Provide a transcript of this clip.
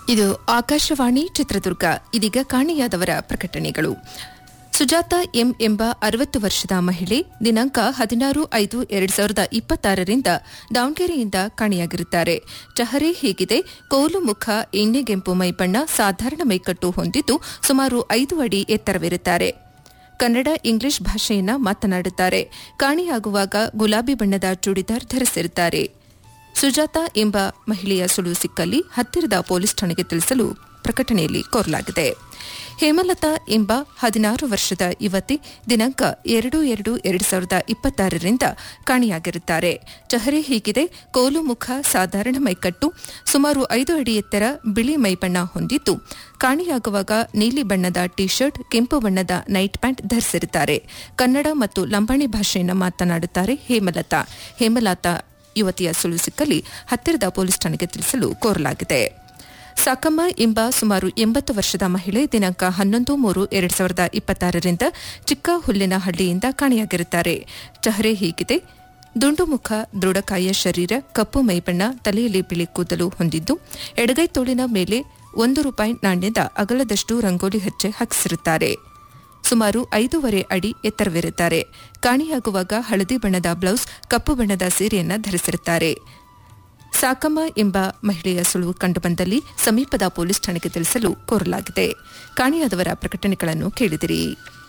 ಇದು ಆಕಾಶವಾಣಿ ಚಿತ್ರದುರ್ಗ ಇದೀಗ ಕಾಣೆಯಾದವರ ಪ್ರಕಟಣೆಗಳು ಸುಜಾತ ಎಂ ಎಂಬ ಅರವತ್ತು ವರ್ಷದ ಮಹಿಳೆ ದಿನಾಂಕ ಹದಿನಾರು ಐದು ಎರಡು ಸಾವಿರದ ಇಪ್ಪತ್ತಾರರಿಂದ ದಾವಣಗೆರೆಯಿಂದ ಕಾಣೆಯಾಗಿರುತ್ತಾರೆ ಚಹರೆ ಹೀಗಿದೆ ಕೋಲು ಮುಖ ಎಣ್ಣೆಗೆಂಪು ಮೈಬಣ್ಣ ಸಾಧಾರಣ ಮೈಕಟ್ಟು ಹೊಂದಿದ್ದು ಸುಮಾರು ಐದು ಅಡಿ ಎತ್ತರವಿರುತ್ತಾರೆ ಕನ್ನಡ ಇಂಗ್ಲಿಷ್ ಭಾಷೆಯನ್ನ ಮಾತನಾಡುತ್ತಾರೆ ಕಾಣೆಯಾಗುವಾಗ ಗುಲಾಬಿ ಬಣ್ಣದ ಚೂಡಿದಾರ್ ಧರಿಸಿರುತ್ತಾರೆ ಸುಜಾತ ಎಂಬ ಮಹಿಳೆಯ ಸುಳುವು ಸಿಕ್ಕಲ್ಲಿ ಹತ್ತಿರದ ಪೊಲೀಸ್ ಠಾಣೆಗೆ ತಿಳಿಸಲು ಪ್ರಕಟಣೆಯಲ್ಲಿ ಕೋರಲಾಗಿದೆ ಹೇಮಲತಾ ಎಂಬ ಹದಿನಾರು ವರ್ಷದ ಯುವತಿ ದಿನಾಂಕ ಎರಡು ಎರಡು ಎರಡು ಸಾವಿರದ ಇಪ್ಪತ್ತಾರರಿಂದ ಕಾಣೆಯಾಗಿರುತ್ತಾರೆ ಚಹರೆ ಹೀಗಿದೆ ಕೋಲು ಮುಖ ಸಾಧಾರಣ ಮೈಕಟ್ಟು ಸುಮಾರು ಐದು ಅಡಿ ಎತ್ತರ ಬಿಳಿ ಮೈಬಣ್ಣ ಹೊಂದಿದ್ದು ಕಾಣೆಯಾಗುವಾಗ ನೀಲಿ ಬಣ್ಣದ ಟಿ ಶರ್ಟ್ ಕೆಂಪು ಬಣ್ಣದ ನೈಟ್ ಪ್ಯಾಂಟ್ ಧರಿಸಿರುತ್ತಾರೆ ಕನ್ನಡ ಮತ್ತು ಲಂಬಾಣಿ ಭಾಷೆಯನ್ನು ಮಾತನಾಡುತ್ತಾರೆ ಹೇಮಲತಾ ಹೇಮಲತಾ ಯುವತಿಯ ಸುಳ್ಳು ಸಿಕ್ಕಲ್ಲಿ ಹತ್ತಿರದ ಪೊಲೀಸ್ ಠಾಣೆಗೆ ತಿಳಿಸಲು ಕೋರಲಾಗಿದೆ ಸಾಕಮ್ಮ ಎಂಬ ಸುಮಾರು ಎಂಬತ್ತು ವರ್ಷದ ಮಹಿಳೆ ದಿನಾಂಕ ಹನ್ನೊಂದು ಮೂರು ಎರಡು ಸಾವಿರದ ಇಪ್ಪತ್ತಾರರಿಂದ ಚಿಕ್ಕ ಹುಲ್ಲಿನ ಹಳ್ಳಿಯಿಂದ ಕಾಣೆಯಾಗಿರುತ್ತಾರೆ ಚಹರೆ ಹೀಗಿದೆ ದುಂಡು ಮುಖ ದೃಢಕಾಯ ಶರೀರ ಕಪ್ಪು ಮೈಬಣ್ಣ ತಲೆಯಲ್ಲಿ ಬಿಳಿ ಕೂದಲು ಹೊಂದಿದ್ದು ಎಡಗೈ ತೋಳಿನ ಮೇಲೆ ಒಂದು ರೂಪಾಯಿ ನಾಣ್ಯದ ಅಗಲದಷ್ಟು ರಂಗೋಲಿ ಹಚ್ಚೆ ಹಾಕಿಸಿರುತ್ತಾರೆ ಸುಮಾರು ಐದೂವರೆ ಅಡಿ ಎತ್ತರವಿರುತ್ತಾರೆ ಕಾಣೆಯಾಗುವಾಗ ಹಳದಿ ಬಣ್ಣದ ಬ್ಲೌಸ್ ಕಪ್ಪು ಬಣ್ಣದ ಸೀರೆಯನ್ನ ಧರಿಸಿರುತ್ತಾರೆ ಸಾಕಮ್ಮ ಎಂಬ ಮಹಿಳೆಯ ಸುಳುವು ಕಂಡುಬಂದಲ್ಲಿ ಸಮೀಪದ ಪೊಲೀಸ್ ಠಾಣೆಗೆ ತಿಳಿಸಲು ಕೋರಲಾಗಿದೆ ಕಾಣೆಯಾದವರ ಪ್ರಕಟಣೆಗಳನ್ನು ಕೇಳಿದಿರಿ